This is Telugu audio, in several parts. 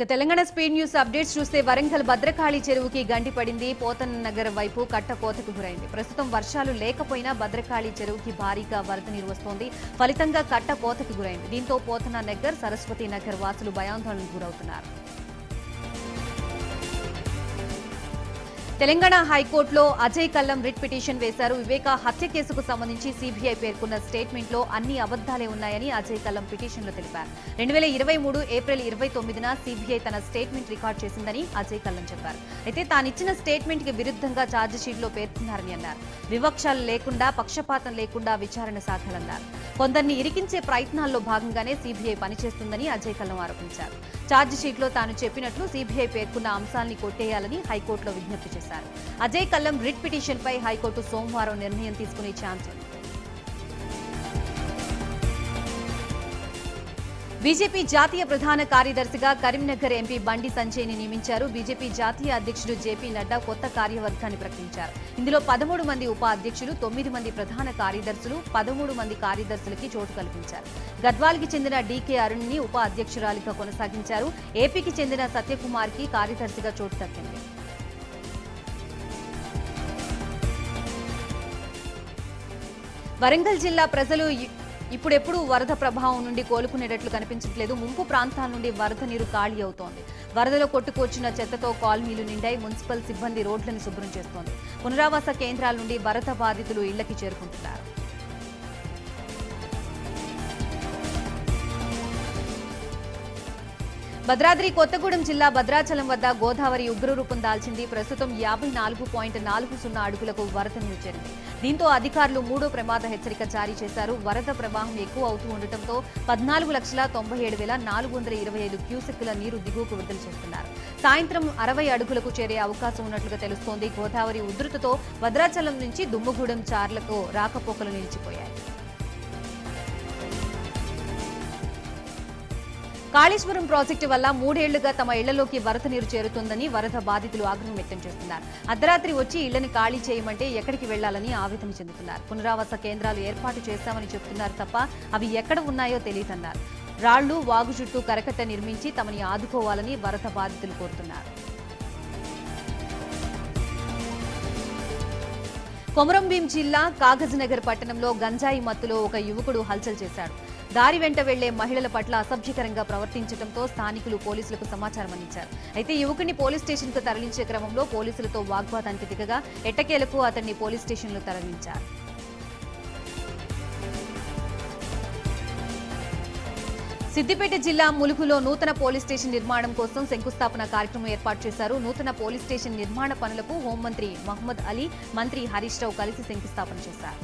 ఇక తెలంగాణ స్పీడ్ న్యూస్ అప్డేట్స్ చూస్తే వరంగల్ భద్రకాళి చెరువుకి గండి పడింది పోతన్ నగర్ వైపు కట్ట కోతకు గురైంది ప్రస్తుతం వర్షాలు లేకపోయినా భద్రకాళి చెరువుకి భారీగా వరద నీరు వస్తోంది ఫలితంగా కట్ట కోతకు గురైంది దీంతో పోతన నగర్ సరస్వతి నగర్ వాసులు భయాందోళనకు గురవుతున్నారు తెలంగాణ హైకోర్టులో అజయ్ కల్లం రిట్ పిటిషన్ వేశారు వివేక హత్య కేసుకు సంబంధించి సిబిఐ పేర్కొన్న స్టేట్మెంట్ లో అన్ని అబద్దాలే ఉన్నాయని అజయ్ కల్లం పిటిషన్లో తెలిపారు రెండు వేల ఇరవై మూడు ఏప్రిల్ ఇరవై తొమ్మిదిన సిబిఐ తన స్టేట్మెంట్ రికార్డ్ చేసిందని అజయ్ కల్లం చెప్పారు అయితే తానిచ్చిన స్టేట్మెంట్ కి విరుద్ధంగా ఛార్జిషీట్ లో పేర్కొన్నారని అన్నారు వివక్షలు లేకుండా పక్షపాతం లేకుండా విచారణ సాగాలన్నారు కొందరిని ఇరికించే ప్రయత్నాల్లో భాగంగానే సిబిఐ పనిచేస్తుందని అజయ్ కల్లం ఆరోపించారు ఛార్జిషీట్లో తాను చెప్పినట్లు సిబిఐ పేర్కొన్న అంశాల్ని కొట్టేయాలని హైకోర్టులో విజ్ఞప్తి చేశారు అజయ్ కల్లం రిట్ పిటిషన్ పై హైకోర్టు సోమవారం నిర్ణయం తీసుకునే ఛాన్స్ ఉంది బీజేపీ జాతీయ ప్రధాన కార్యదర్శిగా కరీంనగర్ ఎంపీ బండి సంజయ్ని నియమించారు బీజేపీ జాతీయ అధ్యక్షుడు జేపీ నడ్డా కొత్త కార్యవర్గాన్ని ప్రకటించారు ఇందులో పదమూడు మంది ఉప అధ్యక్షులు తొమ్మిది మంది ప్రధాన కార్యదర్శులు పదమూడు మంది కార్యదర్శులకి చోటు కల్పించారు గద్వాల్కి చెందిన డీకే అరుణ్ని ఉప అధ్యక్షురాలిగా కొనసాగించారు ఏపీకి చెందిన సత్యకుమార్కి కార్యదర్శిగా చోటు దక్కింది వరంగల్ జిల్లా ప్రజలు ఇ- ఇప్పుడెప్పుడు వరద ప్రభావం నుండి కోలుకునేటట్లు కనిపించట్లేదు ముంపు ప్రాంతాల నుండి వరద నీరు ఖాళీ అవుతోంది వరదలో కొట్టుకొచ్చిన చెత్తతో కాలనీలు నిండాయి మున్సిపల్ సిబ్బంది రోడ్లను శుభ్రం చేస్తోంది పునరావాస కేంద్రాల నుండి వరద బాధితులు ఇళ్లకి చేరుకుంటున్నారు భద్రాద్రి కొత్తగూడెం జిల్లా భద్రాచలం వద్ద గోదావరి ఉగ్రరూపం దాల్చింది ప్రస్తుతం యాభై నాలుగు పాయింట్ నాలుగు సున్నా అడుగులకు వరద నీరు చేరింది దీంతో అధికారులు మూడో ప్రమాద హెచ్చరిక జారీ చేశారు వరద ప్రవాహం ఎక్కువ అవుతూ ఉండటంతో పద్నాలుగు లక్షల తొంభై ఏడు వేల నాలుగు వందల ఇరవై ఐదు క్యూసెక్కుల నీరు దిగువకు విడుదల చేస్తున్నారు సాయంత్రం అరవై అడుగులకు చేరే అవకాశం ఉన్నట్లుగా తెలుస్తోంది గోదావరి ఉధృతితో భద్రాచలం నుంచి దుమ్మగూడెం చార్లకు రాకపోకలు నిలిచిపోయాయి కాళేశ్వరం ప్రాజెక్టు వల్ల మూడేళ్లుగా తమ ఇళ్లలోకి వరద నీరు చేరుతోందని వరద బాధితులు ఆగ్రహం వ్యక్తం చేస్తున్నారు అర్ధరాత్రి వచ్చి ఇళ్లను ఖాళీ చేయమంటే ఎక్కడికి వెళ్లాలని ఆవేదన చెందుతున్నారు పునరావాస కేంద్రాలు ఏర్పాటు చేస్తామని చెప్తున్నారు తప్ప అవి ఎక్కడ ఉన్నాయో తెలియదన్నారు రాళ్లు వాగు చుట్టూ కరకట్ట నిర్మించి తమని ఆదుకోవాలని వరద బాధితులు కోరుతున్నారు కొమరంభీం జిల్లా కాగజ్నగర్ పట్టణంలో గంజాయి మత్తులో ఒక యువకుడు హల్చల్ చేశాడు దారి వెంట వెళ్లే మహిళల పట్ల అసభ్యకరంగా ప్రవర్తించడంతో స్థానికులు పోలీసులకు సమాచారం అందించారు అయితే యువకుడిని పోలీస్ స్టేషన్ కు తరలించే క్రమంలో పోలీసులతో వాగ్వాదానికి దిగగా ఎట్టకేలకు అతన్ని పోలీస్ స్టేషన్లో తరలించారు సిద్దిపేట జిల్లా ములుగులో నూతన పోలీస్ స్టేషన్ నిర్మాణం కోసం శంకుస్థాపన కార్యక్రమం ఏర్పాటు చేశారు నూతన పోలీస్ స్టేషన్ నిర్మాణ పనులకు హోంమంత్రి మహమ్మద్ అలీ మంత్రి హరీష్ రావు కలిసి శంకుస్థాపన చేశారు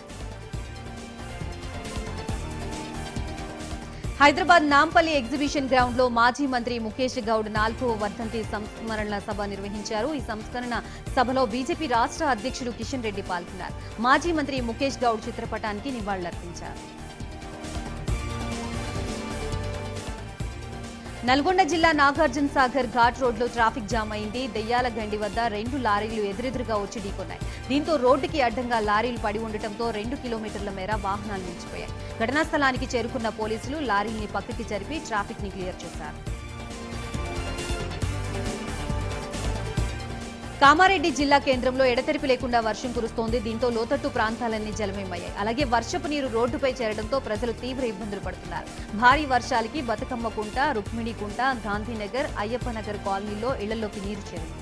హైదరాబాద్ నాంపల్లి ఎగ్జిబిషన్ గ్రౌండ్ లో మాజీ మంత్రి ముఖేష్ గౌడ్ నాలుగవ వర్ధంతి సంస్మరణ సభ నిర్వహించారు ఈ సంస్కరణ సభలో బీజేపీ రాష్ట్ర అధ్యక్షుడు కిషన్ రెడ్డి పాల్గొన్నారు మాజీ మంత్రి ముఖేష్ గౌడ్ చిత్రపటానికి నివాళులర్పించారు నల్గొండ జిల్లా నాగార్జున సాగర్ ఘాట్ రోడ్లో ట్రాఫిక్ జామ్ అయింది దెయ్యాల గండి వద్ద రెండు లారీలు ఎదురెదురుగా వచ్చి ఢీకొన్నాయి దీంతో రోడ్డుకి అడ్డంగా లారీలు పడి ఉండటంతో రెండు కిలోమీటర్ల మేర వాహనాలు నిలిచిపోయాయి ఘటనా స్థలానికి చేరుకున్న పోలీసులు లారీని పక్కకి జరిపి ట్రాఫిక్ ని క్లియర్ చేశారు కామారెడ్డి జిల్లా కేంద్రంలో ఎడతెరిపి లేకుండా వర్షం కురుస్తోంది దీంతో లోతట్టు ప్రాంతాలన్నీ జలమయమయ్యాయి అలాగే వర్షపు నీరు రోడ్డుపై చేరడంతో ప్రజలు తీవ్ర ఇబ్బందులు పడుతున్నారు భారీ వర్షాలకి బతుకమ్మ కుంట రుక్మిణి కుంట గాంధీనగర్ అయ్యప్ప నగర్ కాలనీలో ఇళ్లలోకి నీరు చేరింది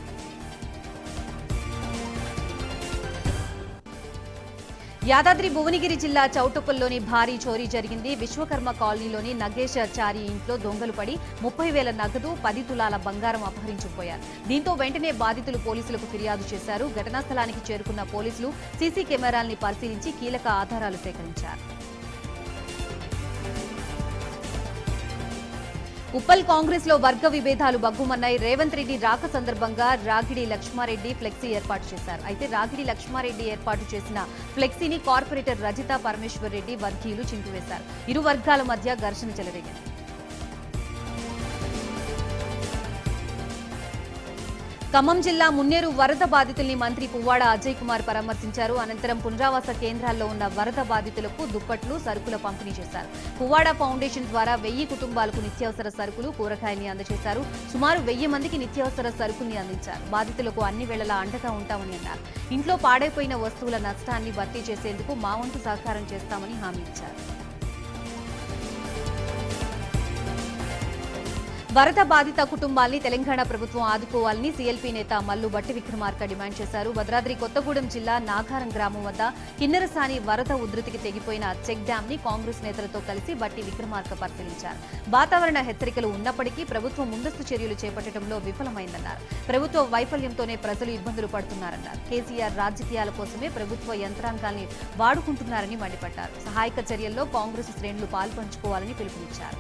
యాదాద్రి భువనగిరి జిల్లా చౌటుప్పల్లోని భారీ చోరీ జరిగింది విశ్వకర్మ కాలనీలోని నగేష్ చారి ఇంట్లో దొంగలు పడి ముప్పై వేల నగదు పది తులాల బంగారం అపహరించుకుపోయారు దీంతో వెంటనే బాధితులు పోలీసులకు ఫిర్యాదు చేశారు ఘటనా స్థలానికి చేరుకున్న పోలీసులు సీసీ కెమెరాల్ని పరిశీలించి కీలక ఆధారాలు సేకరించారు ఉప్పల్ కాంగ్రెస్ లో వర్గ విభేదాలు బగ్గుమన్నాయి రేవంత్ రెడ్డి రాక సందర్భంగా రాగిడి లక్ష్మారెడ్డి ఫ్లెక్సీ ఏర్పాటు చేశారు అయితే రాగిడి లక్ష్మారెడ్డి ఏర్పాటు చేసిన ఫ్లెక్సీని కార్పొరేటర్ రజిత పరమేశ్వర్ రెడ్డి వర్గీయులు చింపివేశారు ఇరు వర్గాల మధ్య ఘర్షణ చెలరేగింది ఖమ్మం జిల్లా మున్నేరు వరద బాధితుల్ని మంత్రి పువ్వాడ అజయ్ కుమార్ పరామర్శించారు అనంతరం పునరావాస కేంద్రాల్లో ఉన్న వరద బాధితులకు దుప్పట్లు సరుకుల పంపిణీ చేశారు పువ్వాడ ఫౌండేషన్ ద్వారా వెయ్యి కుటుంబాలకు నిత్యావసర సరుకులు కూరగాయల్ని అందజేశారు సుమారు వెయ్యి మందికి నిత్యావసర సరుకుల్ని అందించారు బాధితులకు అన్ని వేళలా అండగా ఉంటామని అన్నారు ఇంట్లో పాడైపోయిన వస్తువుల నష్టాన్ని భర్తీ చేసేందుకు మా వంతు సహకారం చేస్తామని హామీ ఇచ్చారు వరద బాధిత కుటుంబాల్ని తెలంగాణ ప్రభుత్వం ఆదుకోవాలని సీఎల్పీ నేత మల్లు బట్టి విక్రమార్క డిమాండ్ చేశారు భద్రాద్రి కొత్తగూడెం జిల్లా నాగారం గ్రామం వద్ద కిన్నెరసాని వరద ఉధృతికి తెగిపోయిన చెక్ డ్యామ్ ని కాంగ్రెస్ నేతలతో కలిసి బట్టి విక్రమార్క పరిశీలించారు వాతావరణ హెచ్చరికలు ఉన్నప్పటికీ ప్రభుత్వం ముందస్తు చర్యలు చేపట్టడంలో విఫలమైందన్నారు ప్రభుత్వ వైఫల్యంతోనే ప్రజలు ఇబ్బందులు పడుతున్నారన్నారు కేసీఆర్ రాజకీయాల కోసమే ప్రభుత్వ యంత్రాంగాల్ని వాడుకుంటున్నారని మండిపడ్డారు సహాయక చర్యల్లో కాంగ్రెస్ శ్రేణులు పాల్పంచుకోవాలని పిలుపునిచ్చారు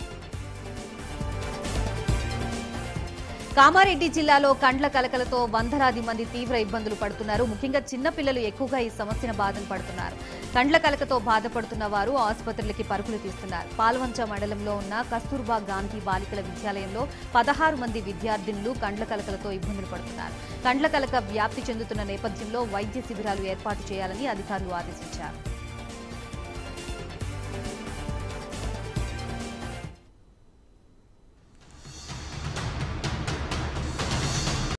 కామారెడ్డి జిల్లాలో కండ్ల కలకలతో వందలాది మంది తీవ్ర ఇబ్బందులు పడుతున్నారు ముఖ్యంగా చిన్నపిల్లలు ఎక్కువగా ఈ సమస్యను బాధలు పడుతున్నారు కండ్ల కలకతో బాధపడుతున్న వారు ఆసుపత్రులకి పరుగులు తీస్తున్నారు పాల్వంచ మండలంలో ఉన్న కస్తూర్బా గాంధీ బాలికల విద్యాలయంలో పదహారు మంది విద్యార్థినులు కండ్ల కలకలతో ఇబ్బందులు పడుతున్నారు కండ్ల కలక వ్యాప్తి చెందుతున్న నేపథ్యంలో వైద్య శిబిరాలు ఏర్పాటు చేయాలని అధికారులు ఆదేశించారు